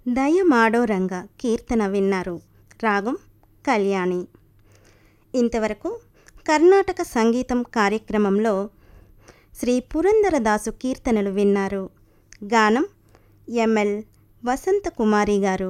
దయమాడో రంగ కీర్తన విన్నారు రాగం కళ్యాణి ఇంతవరకు కర్ణాటక సంగీతం కార్యక్రమంలో శ్రీ పురందరదాసు కీర్తనలు విన్నారు గానం ఎంఎల్ వసంత కుమారి గారు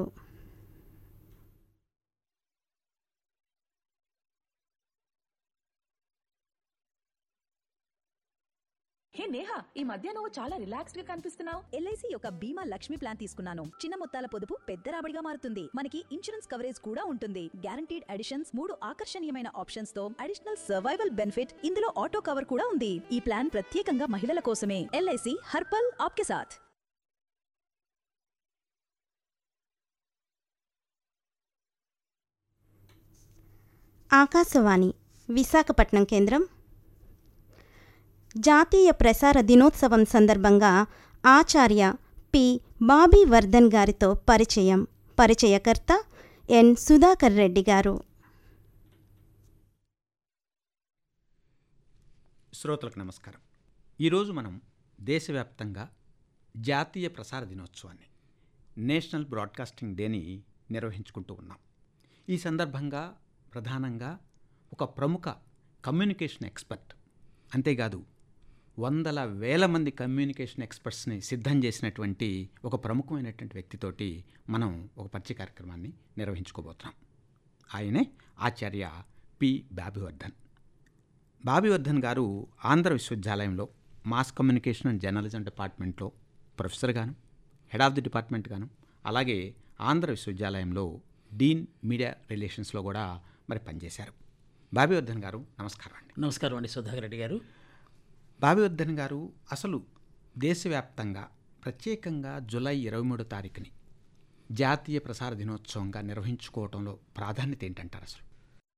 హే నేహా ఈ మధ్య నువ్వు చాలా రిలాక్స్డ్ గా కనిపిస్తున్నావు ఎల్ఐసి యొక్క బీమా లక్ష్మి ప్లాన్ తీసుకున్నాను చిన్న మొత్తాల పొదుపు పెద్ద రాబడిగా మారుతుంది మనకి ఇన్సూరెన్స్ కవరేజ్ కూడా ఉంటుంది గ్యారంటీడ్ అడిషన్స్ మూడు ఆకర్షణీయమైన ఆప్షన్స్ తో అడిషనల్ సర్వైవల్ బెనిఫిట్ ఇందులో ఆటో కవర్ కూడా ఉంది ఈ ప్లాన్ ప్రత్యేకంగా మహిళల కోసమే ఎల్ఐసి హర్పల్ ఆప్కే సాథ్ ఆకాశవాణి విశాఖపట్నం కేంద్రం జాతీయ ప్రసార దినోత్సవం సందర్భంగా ఆచార్య పి బాబీ వర్ధన్ గారితో పరిచయం పరిచయకర్త ఎన్ సుధాకర్ రెడ్డి గారు శ్రోతలకు నమస్కారం ఈరోజు మనం దేశవ్యాప్తంగా జాతీయ ప్రసార దినోత్సవాన్ని నేషనల్ బ్రాడ్కాస్టింగ్ డేని నిర్వహించుకుంటూ ఉన్నాం ఈ సందర్భంగా ప్రధానంగా ఒక ప్రముఖ కమ్యూనికేషన్ ఎక్స్పర్ట్ అంతేకాదు వందల వేల మంది కమ్యూనికేషన్ ఎక్స్పర్ట్స్ని సిద్ధం చేసినటువంటి ఒక ప్రముఖమైనటువంటి వ్యక్తితోటి మనం ఒక పరిచయ కార్యక్రమాన్ని నిర్వహించుకోబోతున్నాం ఆయనే ఆచార్య పి బాబివర్ధన్ బాబివర్ధన్ గారు ఆంధ్ర విశ్వవిద్యాలయంలో మాస్ కమ్యూనికేషన్ అండ్ జర్నలిజం డిపార్ట్మెంట్లో ప్రొఫెసర్ గాను హెడ్ ఆఫ్ ది డిపార్ట్మెంట్ గాను అలాగే ఆంధ్ర విశ్వవిద్యాలయంలో డీన్ మీడియా రిలేషన్స్లో కూడా మరి పనిచేశారు బాబివర్ధన్ గారు నమస్కారం అండి నమస్కారం అండి సుధాకర్ రెడ్డి గారు బాబివర్ధన్ గారు అసలు దేశవ్యాప్తంగా ప్రత్యేకంగా జూలై ఇరవై మూడో తారీఖుని జాతీయ ప్రసార దినోత్సవంగా నిర్వహించుకోవడంలో ప్రాధాన్యత ఏంటంటారు అసలు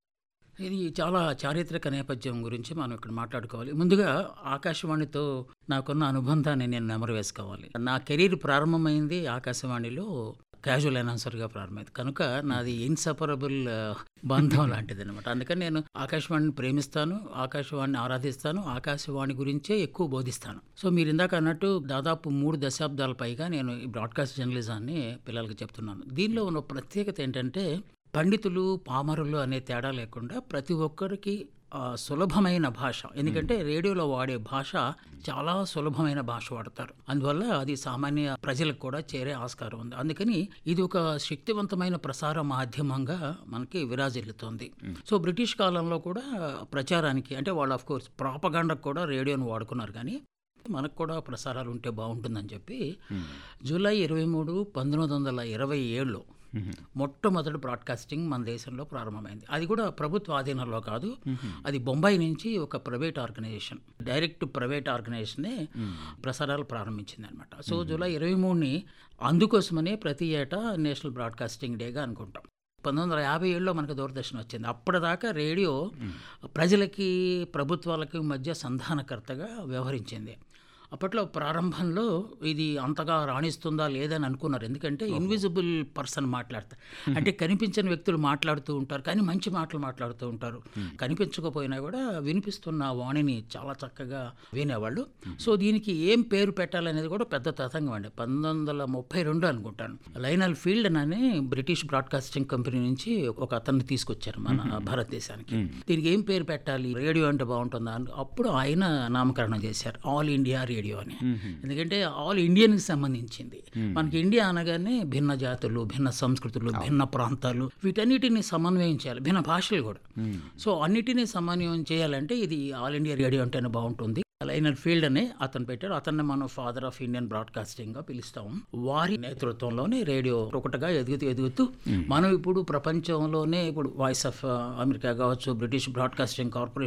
ఇది చాలా చారిత్రక నేపథ్యం గురించి మనం ఇక్కడ మాట్లాడుకోవాలి ముందుగా ఆకాశవాణితో నాకున్న అనుబంధాన్ని నేను నెమరు వేసుకోవాలి నా కెరీర్ ప్రారంభమైంది ఆకాశవాణిలో క్యాజువల్ అనౌన్సర్గా ప్రారంభమైంది కనుక నాది ఇన్సపరబుల్ బంధం లాంటిది అనమాట అందుకని నేను ఆకాశవాణిని ప్రేమిస్తాను ఆకాశవాణిని ఆరాధిస్తాను ఆకాశవాణి గురించే ఎక్కువ బోధిస్తాను సో మీరు ఇందాక అన్నట్టు దాదాపు మూడు దశాబ్దాల పైగా నేను ఈ బ్రాడ్కాస్ట్ జర్నలిజాన్ని పిల్లలకి చెప్తున్నాను దీనిలో ఉన్న ప్రత్యేకత ఏంటంటే పండితులు పామరులు అనే తేడా లేకుండా ప్రతి ఒక్కరికి ఆ, సులభమైన భాష ఎందుకంటే రేడియోలో వాడే భాష చాలా సులభమైన భాష వాడతారు అందువల్ల అది సామాన్య ప్రజలకు కూడా చేరే ఆస్కారం ఉంది అందుకని ఇది ఒక శక్తివంతమైన ప్రసార మాధ్యమంగా మనకి విరాజిల్లుతోంది సో బ్రిటిష్ కాలంలో కూడా ప్రచారానికి అంటే వాళ్ళు ఆఫ్ కోర్స్ ప్రాపగాండకు కూడా రేడియోను వాడుకున్నారు కానీ మనకు కూడా ప్రసారాలు ఉంటే బాగుంటుందని చెప్పి జూలై ఇరవై మూడు పంతొమ్మిది వందల ఇరవై ఏడులో మొట్టమొదటి బ్రాడ్కాస్టింగ్ మన దేశంలో ప్రారంభమైంది అది కూడా ప్రభుత్వ ఆధీనంలో కాదు అది బొంబాయి నుంచి ఒక ప్రైవేట్ ఆర్గనైజేషన్ డైరెక్ట్ ప్రైవేట్ ఆర్గనైజేషనే ప్రసారాలు ప్రారంభించింది అనమాట సో జూలై ఇరవై మూడుని అందుకోసమనే ప్రతి ఏటా నేషనల్ బ్రాడ్కాస్టింగ్ డేగా అనుకుంటాం పంతొమ్మిది వందల యాభై ఏడులో మనకు దూరదర్శన్ వచ్చింది అప్పటిదాకా రేడియో ప్రజలకి ప్రభుత్వాలకి మధ్య సంధానకర్తగా వ్యవహరించింది అప్పట్లో ప్రారంభంలో ఇది అంతగా రాణిస్తుందా లేదని అనుకున్నారు ఎందుకంటే ఇన్విజిబుల్ పర్సన్ మాట్లాడతారు అంటే కనిపించని వ్యక్తులు మాట్లాడుతూ ఉంటారు కానీ మంచి మాటలు మాట్లాడుతూ ఉంటారు కనిపించకపోయినా కూడా వినిపిస్తున్న వాణిని చాలా చక్కగా వినేవాళ్ళు సో దీనికి ఏం పేరు పెట్టాలనేది కూడా పెద్ద తతంగం అండి పంతొమ్మిది వందల ముప్పై రెండు అనుకుంటాను లైనల్ ఫీల్డ్ అని బ్రిటిష్ బ్రాడ్కాస్టింగ్ కంపెనీ నుంచి ఒక అతన్ని తీసుకొచ్చారు మన భారతదేశానికి దీనికి ఏం పేరు పెట్టాలి రేడియో అంటే బాగుంటుందా అని అప్పుడు ఆయన నామకరణం చేశారు ఆల్ ఇండియా రేడియో అని ఎందుకంటే ఆల్ ఇండియన్కి సంబంధించింది మనకి ఇండియా అనగానే భిన్న జాతులు భిన్న సంస్కృతులు భిన్న ప్రాంతాలు వీటన్నిటిని సమన్వయం చేయాలి భిన్న భాషలు కూడా సో అన్నిటినీ సమన్వయం చేయాలంటే ఇది ఆల్ ఇండియా రేడియో అంటేనే బాగుంటుంది లైనర్ ఫీల్డ్ అనే అతను పెట్టారు అతన్ని మనం ఫాదర్ ఆఫ్ ఇండియన్ బ్రాడ్కాస్టింగ్ గా పిలుస్తాం వారి నేతృత్వంలోనే రేడియో ఒకటిగా ఎదుగుతూ ఎదుగుతూ మనం ఇప్పుడు ప్రపంచంలోనే ఇప్పుడు వాయిస్ ఆఫ్ అమెరికా కావచ్చు బ్రిటిష్ బ్రాడ్కాస్టింగ్ కార్పొరేషన్